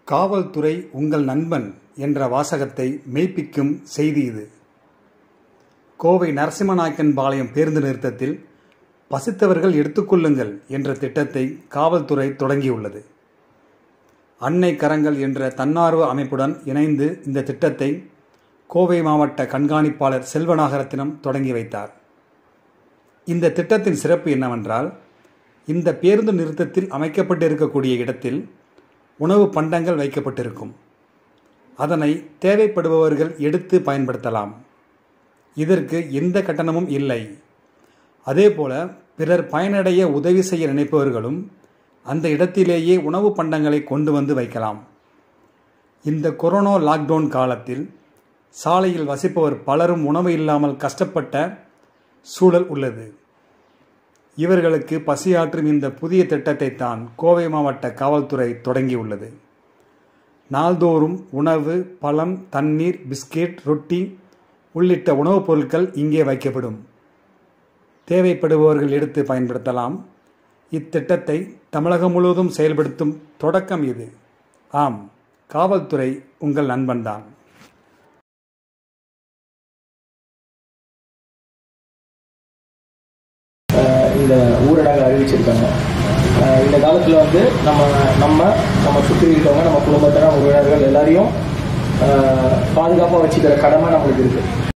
காவல்துறை உங்கள் நண்பன் என்ற வாசகத்தை மெய்ப்பிக்கும் செய்தி இது கோவை நரசிம்மநாயக்கன்பாளையம் பேருந்து நிறுத்தத்தில் பசித்தவர்கள் எடுத்துக்கொள்ளுங்கள் என்ற திட்டத்தை காவல்துறை தொடங்கியுள்ளது அன்னை கரங்கள் என்ற தன்னார்வ அமைப்புடன் இணைந்து இந்த திட்டத்தை கோவை மாவட்ட கண்காணிப்பாளர் செல்வநாகரத்தினம் தொடங்கி வைத்தார் இந்த திட்டத்தின் சிறப்பு என்னவென்றால் இந்த பேருந்து நிறுத்தத்தில் அமைக்கப்பட்டிருக்கக்கூடிய இடத்தில் உணவு பண்டங்கள் வைக்கப்பட்டிருக்கும் அதனை தேவைப்படுபவர்கள் எடுத்து பயன்படுத்தலாம் இதற்கு எந்த கட்டணமும் இல்லை அதேபோல பிறர் பயனடைய உதவி செய்ய நினைப்பவர்களும் அந்த இடத்திலேயே உணவு பண்டங்களை கொண்டு வந்து வைக்கலாம் இந்த கொரோனா லாக்டவுன் காலத்தில் சாலையில் வசிப்பவர் பலரும் உணவு இல்லாமல் கஷ்டப்பட்ட சூழல் உள்ளது இவர்களுக்கு பசியாற்றும் இந்த புதிய திட்டத்தை தான் கோவை மாவட்ட காவல்துறை தொடங்கியுள்ளது நாள்தோறும் உணவு பழம் தண்ணீர் பிஸ்கெட் ரொட்டி உள்ளிட்ட உணவுப் பொருட்கள் இங்கே வைக்கப்படும் தேவைப்படுபவர்கள் எடுத்து பயன்படுத்தலாம் இத்திட்டத்தை தமிழகம் முழுவதும் செயல்படுத்தும் தொடக்கம் இது ஆம் காவல்துறை உங்கள் நண்பன்தான் இந்த ஊரடங்கு அறிவிச்சிருக்காங்க அஹ் இந்த காலத்தில் வந்து நம்ம நம்ம நம்ம சுற்றி இருக்கவங்க நம்ம குடும்பத்தினர் உறவினர்கள் எல்லாரையும் பாதுகாப்பாக வச்சுக்கிற கடமை நம்மளுக்கு இருக்குது